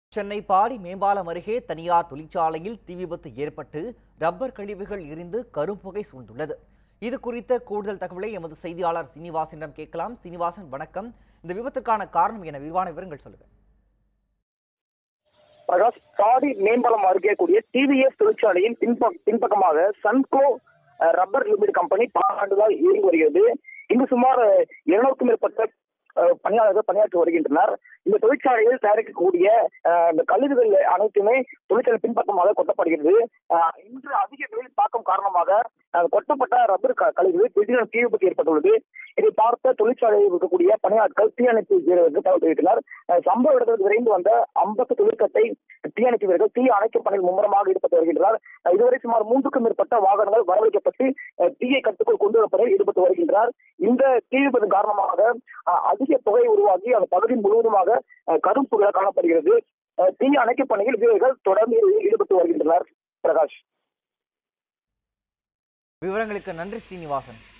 சென்னை பாடி மேம்பாலம் அருகே தனியார் தொழிற்சாலையில் தீ விபத்து ஏற்பட்டு ரப்பர் கழிவுகள் எரிந்து கரும்புகை சூழ்ந்துள்ளது இது குறித்த கூடுதல் தகவலை எமது செய்தியாளர் சீனிவாசனிடம் கேட்கலாம் சீனிவாசன் வணக்கம் இந்த விபத்துக்கான காரணம் என விரிவான விவரங்கள் சொல்லுங்க பிரகாஷ் பாடி மேம்பாலம் அருகே கூடிய டிவிஎஸ் தொழிற்சாலையின் பின்ப பின்பக்கமாக சன்கோ அஹ், ரப்பர் லிமிடெட் கம்பெனி பல ஆண்டுகளாக இயங்கி வருகிறது இங்கு சுமார் இருநூறுக்கும் மேற்பட்ட அஹ், பணியாளர்கள் பணியாற்றி வருகின்றனர் இந்த தொழிற்சாலையில் தயாரிக்கக்கூடிய அஹ், இந்த கழிவுகள் அனைத்துமே தொழிற்சாலை பின்பக்கமாக கொட்டப்படுகிறது அஹ், இன்று அதிக வெயில் தாக்கம் காரணமாக அஹ், கொட்டப்பட்ட ரப்பர் க- கழிவு திடீரென தீ விபத்து ஏற்பட்டுள்ளது இதை பார்த்த தொழிற்சாலையில் இருக்கக்கூடிய பணியாட்கள் தீயணைப்பு வீரர்களுக்கு தகவல் தெரிவித்தனர் அஹ், சம்பவ இடத்திற்கு விரைந்து வந்த அம்பத்து தொழிற்கத்தை தீயணைப்பு வீரர்கள் தீ அணைக்கும் பணியில் மும்முரமாக ஈடுபட்டு வருகின்றனர் அஹ், இதுவரை சுமார் மூன்றுக்கும் மேற்பட்ட வாகனங்கள் வரவழைக்கப்பட்டு அஹ், தீயை கட்டுக்குள் கொண்டு வரப்பதில் ஈடுபட்டு வருகின்றனர் இந்த தீ விபத்து காரணமாக அஹ், அதிக புகை உருவாகி அந்த பகுதி முழுவதுமாக அஹ், கரும் புகழ காணப்படுகிறது அஹ், தீ அணைக்கும் பணியில் வீரர்கள் தொடர்ந்து ஈடுபட்டு வருகின்றனர் பிரகாஷ் விவரங்களுக்கு நன்றி ஸ்ரீனிவாசன்